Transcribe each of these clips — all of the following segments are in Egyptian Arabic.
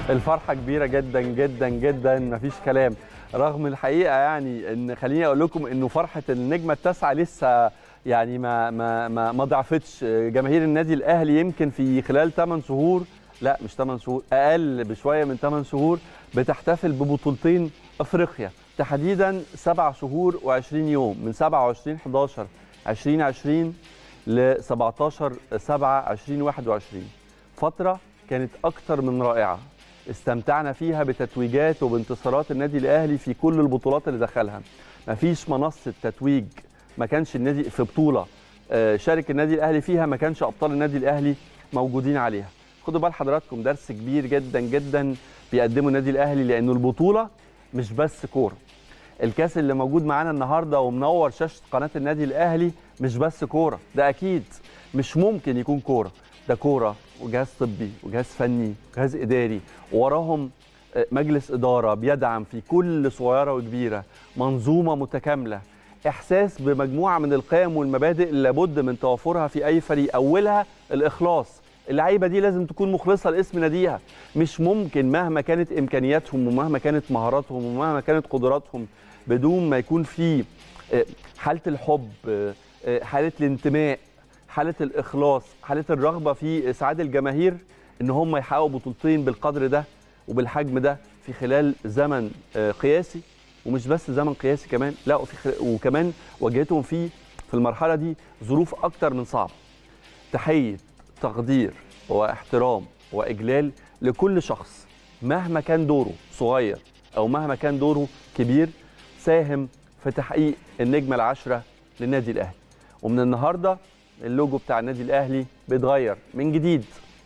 الفرحه كبيره جدا جدا جدا مفيش كلام رغم الحقيقه يعني ان خليني اقول لكم انه فرحه النجمه التاسعه لسه يعني ما ما ما, ما ضعفتش جماهير النادي الاهلي يمكن في خلال 8 شهور لا مش 8 شهور اقل بشويه من 8 شهور بتحتفل ببطولتين افريقيا تحديدا 7 شهور و20 يوم من 27 11 2020 ل 17 7 2021 فتره كانت اكتر من رائعه استمتعنا فيها بتتويجات وبانتصارات النادي الاهلي في كل البطولات اللي دخلها مفيش منصه تتويج ما كانش النادي في بطوله شارك النادي الاهلي فيها ما كانش ابطال النادي الاهلي موجودين عليها خدوا بال حضراتكم درس كبير جدا جدا بيقدمه النادي الاهلي لانه البطوله مش بس كوره الكاس اللي موجود معانا النهارده ومنور شاشه قناه النادي الاهلي مش بس كوره ده اكيد مش ممكن يكون كوره ده كوره وجهاز طبي وجهاز فني وجهاز اداري وراهم مجلس اداره بيدعم في كل صغيره وكبيره منظومه متكامله احساس بمجموعه من القيم والمبادئ اللي لابد من توافرها في اي فريق اولها الاخلاص اللعيبه دي لازم تكون مخلصه لاسم ناديها مش ممكن مهما كانت امكانياتهم ومهما كانت مهاراتهم ومهما كانت قدراتهم بدون ما يكون في حاله الحب حاله الانتماء حاله الاخلاص حاله الرغبه في اسعاد الجماهير ان هم يحققوا بطولتين بالقدر ده وبالحجم ده في خلال زمن قياسي ومش بس زمن قياسي كمان لا وفي خل... وكمان واجهتهم فيه في المرحله دي ظروف اكتر من صعبه تحيه تقدير واحترام واجلال لكل شخص مهما كان دوره صغير او مهما كان دوره كبير ساهم في تحقيق النجمه العاشره للنادي الاهلي ومن النهارده اللوجو بتاع النادي الاهلي بيتغير من جديد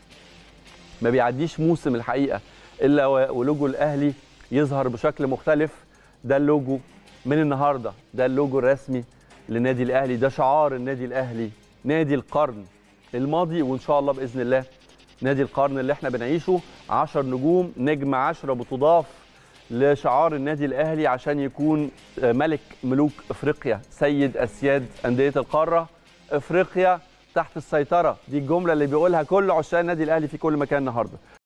ما بيعديش موسم الحقيقه الا ولوجو الاهلي يظهر بشكل مختلف ده اللوجو من النهارده ده اللوجو الرسمي للنادي الاهلي ده شعار النادي الاهلي نادي القرن الماضي وان شاء الله باذن الله نادي القرن اللي احنا بنعيشه 10 نجوم نجم 10 بتضاف لشعار النادي الاهلي عشان يكون ملك ملوك افريقيا سيد اسياد انديه القاره افريقيا تحت السيطره دي الجمله اللي بيقولها كل عشاق النادي الاهلي في كل مكان النهارده